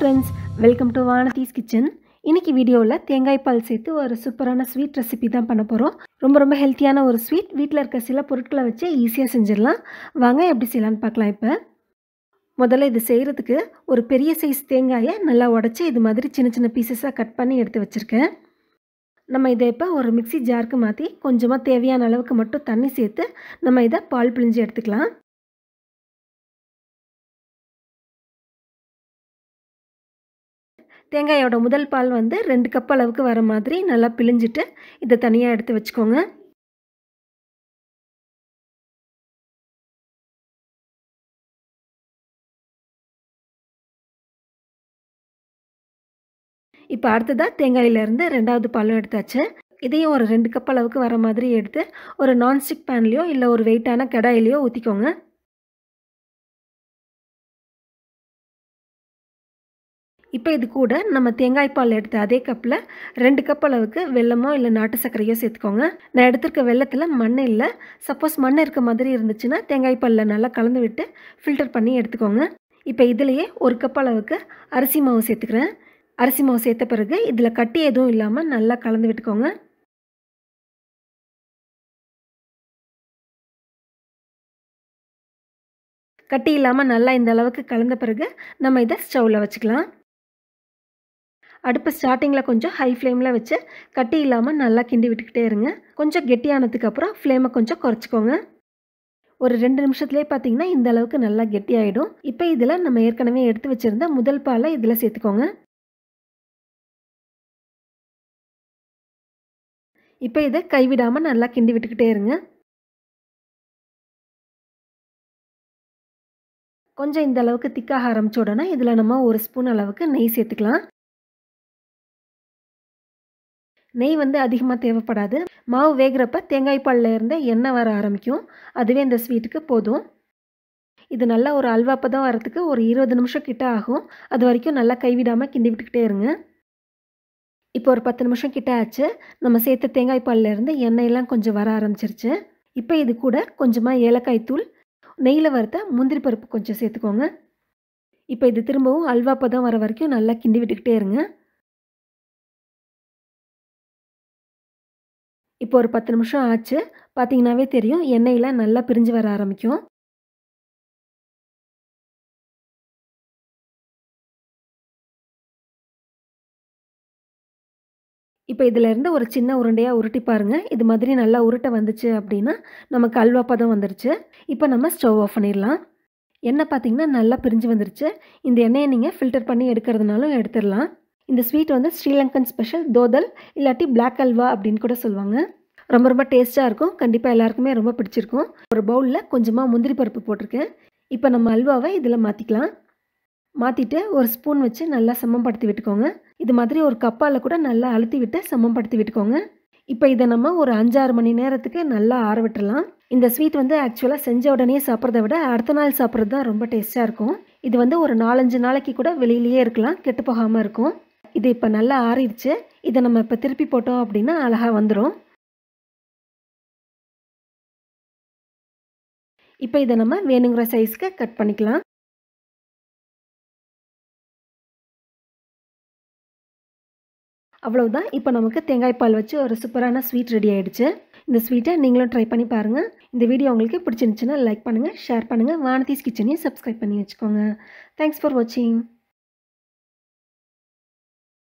friends welcome to Vanathi's kitchen இன்னைக்கு வீடியோவில் தேங்காய் பால் சேர்த்து ஒரு சூப்பரான ஸ்வீட் ரெசிபி தான் பண்ண போகிறோம் ரொம்ப ரொம்ப ஹெல்த்தியான ஒரு ஸ்வீட் வீட்டில் இருக்க சில பொருட்களை வச்சு ஈஸியாக செஞ்சிடலாம் வாங்க எப்படி செய்யலான்னு பார்க்கலாம் இப்போ முதல்ல இது செய்கிறதுக்கு ஒரு பெரிய சைஸ் தேங்காயை நல்லா உடச்சி இது மாதிரி சின்ன சின்ன பீசஸாக கட் பண்ணி எடுத்து வச்சுருக்கேன் நம்ம இதை இப்போ ஒரு மிக்சி ஜாருக்கு மாற்றி கொஞ்சமாக தேவையான அளவுக்கு மட்டும் தண்ணி சேர்த்து நம்ம இதை பால் பிழிஞ்சு எடுத்துக்கலாம் தேங்காயோட முதல் பால் வந்து ரெண்டு கப் அளவுக்கு வர மாதிரி நல்லா பிழிஞ்சிட்டு இதை தனியாக எடுத்து வச்சுக்கோங்க இப்போ அடுத்ததாக தேங்காயிலேருந்து ரெண்டாவது பாலும் எடுத்தாச்சு இதையும் ஒரு ரெண்டு கப் அளவுக்கு வர மாதிரி எடுத்து ஒரு நான்ஸ்டிக் பேன்லேயோ இல்லை ஒரு வெயிட்டான கடாயிலையோ ஊற்றிக்கோங்க இப்போ இது கூட நம்ம தேங்காய் பால் எடுத்த அதே கப்பில் ரெண்டு கப் அளவுக்கு வெல்லமோ இல்லை நாட்டு சர்க்கரையோ சேர்த்துக்கோங்க நான் எடுத்திருக்க வெள்ளத்தில் மண் இல்லை சப்போஸ் மண் இருக்க மாதிரி இருந்துச்சுன்னா தேங்காய் பாலில் நல்லா கலந்து விட்டு ஃபில்டர் பண்ணி எடுத்துக்கோங்க இப்போ இதுலேயே ஒரு கப் அளவுக்கு அரிசி மாவு சேர்த்துக்கிறேன் அரிசி மாவு சேர்த்த பிறகு இதில் கட்டி எதுவும் இல்லாமல் நல்லா கலந்து விட்டுக்கோங்க கட்டி இல்லாமல் நல்லா இந்த அளவுக்கு கலந்த பிறகு நம்ம இதை ஸ்டவ்வில் வச்சுக்கலாம் அடுப்பு ஸ்டார்டிங்கில் கொஞ்சம் ஹை ஃப்ளேமில் வச்சு கட்டி இல்லாமல் நல்லா கிண்டி விட்டுக்கிட்டே இருங்க கொஞ்சம் கெட்டியானதுக்கப்புறம் ஃப்ளேமை கொஞ்சம் குறைச்சிக்கோங்க ஒரு ரெண்டு நிமிஷத்துலேயே பார்த்தீங்கன்னா இந்த அளவுக்கு நல்லா கெட்டியாயிடும் இப்போ இதில் நம்ம ஏற்கனவே எடுத்து வச்சுருந்த முதல் பாலை இதில் சேர்த்துக்கோங்க இப்போ இதை கைவிடாமல் நல்லா கிண்டி விட்டுக்கிட்டே இருங்க கொஞ்சம் இந்த அளவுக்கு திக்காக ஆரம்பிச்ச உடனே இதில் நம்ம ஒரு ஸ்பூன் அளவுக்கு நெய் சேர்த்துக்கலாம் நெய் வந்து அதிகமாக தேவைப்படாது மாவு வேகிறப்ப தேங்காய் பாலில் இருந்து எண்ணெய் வர ஆரம்பிக்கும் அதுவே இந்த ஸ்வீட்டுக்கு போதும் இது நல்லா ஒரு அல்வா பதம் வரத்துக்கு ஒரு இருபது நிமிஷம் கிட்ட ஆகும் அது வரைக்கும் நல்லா கைவிடாமல் கிண்டி விட்டுக்கிட்டே இருங்க இப்போ ஒரு பத்து நிமிஷம் கிட்ட ஆச்சு நம்ம சேர்த்த தேங்காய் பாலில் இருந்து எண்ணெயெல்லாம் கொஞ்சம் வர ஆரம்பிச்சிருச்சு இப்போ இது கூட கொஞ்சமாக ஏலக்காய் தூள் நெய்யில் வறுத்த முந்திரி பருப்பு கொஞ்சம் சேர்த்துக்கோங்க இப்போ இது திரும்பவும் அல்வா பதம் வர வரைக்கும் நல்லா கிண்டி விட்டுக்கிட்டே இருங்க இப்போ ஒரு பத்து நிமிஷம் ஆச்சு பார்த்தீங்கன்னாவே தெரியும் எண்ணெயில் நல்லா பிரிஞ்சு வர ஆரம்பிக்கும் இப்போ இதிலேருந்து ஒரு சின்ன உருண்டையாக உருட்டி பாருங்கள் இது மாதிரி நல்லா உருட்டை வந்துச்சு அப்படின்னா நமக்கு அல்வா பதம் வந்துருச்சு இப்போ நம்ம ஸ்டவ் ஆஃப் பண்ணிடலாம் எண்ணெய் பார்த்திங்கன்னா நல்லா பிரிஞ்சு வந்துருச்சு இந்த எண்ணெயை நீங்கள் ஃபில்டர் பண்ணி எடுக்கிறதுனாலும் எடுத்துடலாம் இந்த ஸ்வீட் வந்து ஸ்ரீலங்கன் ஸ்பெஷல் தோதல் இல்லாட்டி பிளாக் அல்வா அப்படின்னு கூட சொல்லுவாங்க ரொம்ப ரொம்ப டேஸ்ட்டாக இருக்கும் கண்டிப்பாக எல்லாருக்குமே ரொம்ப பிடிச்சிருக்கும் ஒரு பவுலில் கொஞ்சமாக முந்திரி பருப்பு போட்டிருக்கேன் இப்போ நம்ம அல்வாவை இதில் மாற்றிக்கலாம் மாற்றிட்டு ஒரு ஸ்பூன் வச்சு நல்லா சமப்படுத்தி விட்டுக்கோங்க இது மாதிரி ஒரு கப்பால் கூட நல்லா அழுத்தி விட்டு சமப்படுத்தி விட்டுக்கோங்க இப்போ இதை நம்ம ஒரு அஞ்சாறு மணி நேரத்துக்கு நல்லா ஆற விட்டுறலாம் இந்த ஸ்வீட் வந்து ஆக்சுவலாக செஞ்ச உடனே சாப்பிட்றத விட அடுத்த நாள் சாப்பிட்றது தான் ரொம்ப டேஸ்ட்டாக இருக்கும் இது வந்து ஒரு நாலஞ்சு நாளைக்கு கூட வெளியிலேயே இருக்கலாம் கெட்டு போகாமல் இருக்கும் இது இப்போ நல்லா ஆறிடுச்சு இதை நம்ம இப்போ திருப்பி போட்டோம் அப்படின்னா அழகாக வந்துடும் இப்போ இதை நம்ம வேணுங்கிற சைஸ்க்கு கட் பண்ணிக்கலாம் அவ்வளவுதான் இப்போ நமக்கு தேங்காய் பால் வச்சு ஒரு சூப்பரான ஸ்வீட் ரெடி ஆகிடுச்சு இந்த ஸ்வீட்டை நீங்களும் ட்ரை பண்ணி பாருங்கள் இந்த வீடியோ உங்களுக்கு பிடிச்சிருந்துச்சுன்னா லைக் பண்ணுங்கள் ஷேர் பண்ணுங்கள் வானதீஸ் கிச்சனையும் சப்ஸ்கிரைப் பண்ணி வச்சுக்கோங்க தேங்க்ஸ் ஃபார் வாட்சிங்